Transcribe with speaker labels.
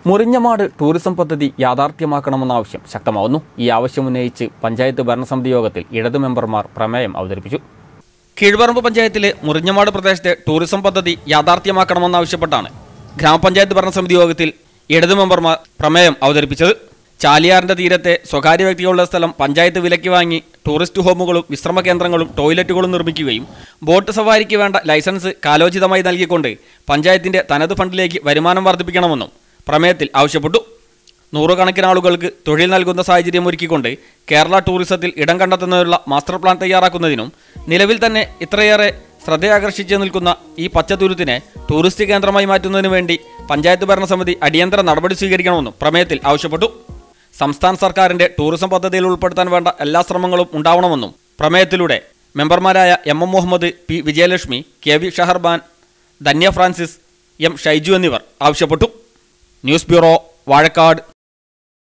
Speaker 1: മുറിഞ്ഞമാട് tourism പദ്ധതി യാഥാർത്ഥ്യമാക്കണമെന്ന ആവശ്യം ശക്തമാവുന്നു ഈ ആവശ്യം ഉന്നയിച്ച് പഞ്ചായത്ത് ഭരണസമിതി യോഗത്തിൽ ഇടതു മെമ്പർമാർ പ്രമേയം അവതരിപ്പിച്ചു കീഴ്പറമ്പ് പഞ്ചായത്തിലെ മുറിഞ്ഞമാട് പ്രദേശത്തെ ടൂറിസം പദ്ധതി യാഥാർത്ഥ്യമാക്കണമെന്നാവശ്യപ്പെട്ടാണ് ഗ്രാമപഞ്ചായത്ത് ഭരണസമിതി യോഗത്തിൽ ഇടതു മെമ്പർമാർ പ്രമേയം അവതരിപ്പിച്ചത് ചാലിയാറിന്റെ തീരത്തെ സ്വകാര്യ വ്യക്തികളുടെ സ്ഥലം പഞ്ചായത്ത് വിലയ്ക്ക് വാങ്ങി ടൂറിസ്റ്റ് ഹോമുകളും വിശ്രമ കേന്ദ്രങ്ങളും ടോയ്ലറ്റുകളും നിർമ്മിക്കുകയും ബോട്ട് സവാരിക്ക് വേണ്ട ലൈസൻസ് കാലോചിതമായി നൽകിക്കൊണ്ട് പഞ്ചായത്തിന്റെ തനത് ഫണ്ടിലേക്ക് വരുമാനം വർദ്ധിപ്പിക്കണമെന്നും പ്രമേയത്തിൽ ആവശ്യപ്പെട്ടു നൂറുകണക്കിന് ആളുകൾക്ക് തൊഴിൽ നൽകുന്ന സാഹചര്യം ഒരുക്കിക്കൊണ്ട് കേരള ടൂറിസത്തിൽ ഇടം കണ്ടെത്തുന്നതിനുള്ള മാസ്റ്റർ പ്ലാൻ തയ്യാറാക്കുന്നതിനും നിലവിൽ തന്നെ ഇത്രയേറെ ശ്രദ്ധയാകർഷിച്ചു നിൽക്കുന്ന ഈ പച്ചത്തുരുത്തിനെ ടൂറിസ്റ്റ് കേന്ദ്രമായി മാറ്റുന്നതിനു വേണ്ടി പഞ്ചായത്ത് ഭരണസമിതി അടിയന്തര നടപടി സ്വീകരിക്കണമെന്നും പ്രമേയത്തിൽ ആവശ്യപ്പെട്ടു സംസ്ഥാന സർക്കാരിന്റെ ടൂറിസം പദ്ധതിയിൽ ഉൾപ്പെടുത്താൻ വേണ്ട എല്ലാ ശ്രമങ്ങളും ഉണ്ടാവണമെന്നും പ്രമേയത്തിലൂടെ മെമ്പർമാരായ M M Muhammad P Vijayalakshmi K V Shaharban Dhanya Francis M Shaiju എന്നിവർ ആവശ്യപ്പെട്ടു ന്യൂസ് ബ്യൂറോ വാഴക്കാട്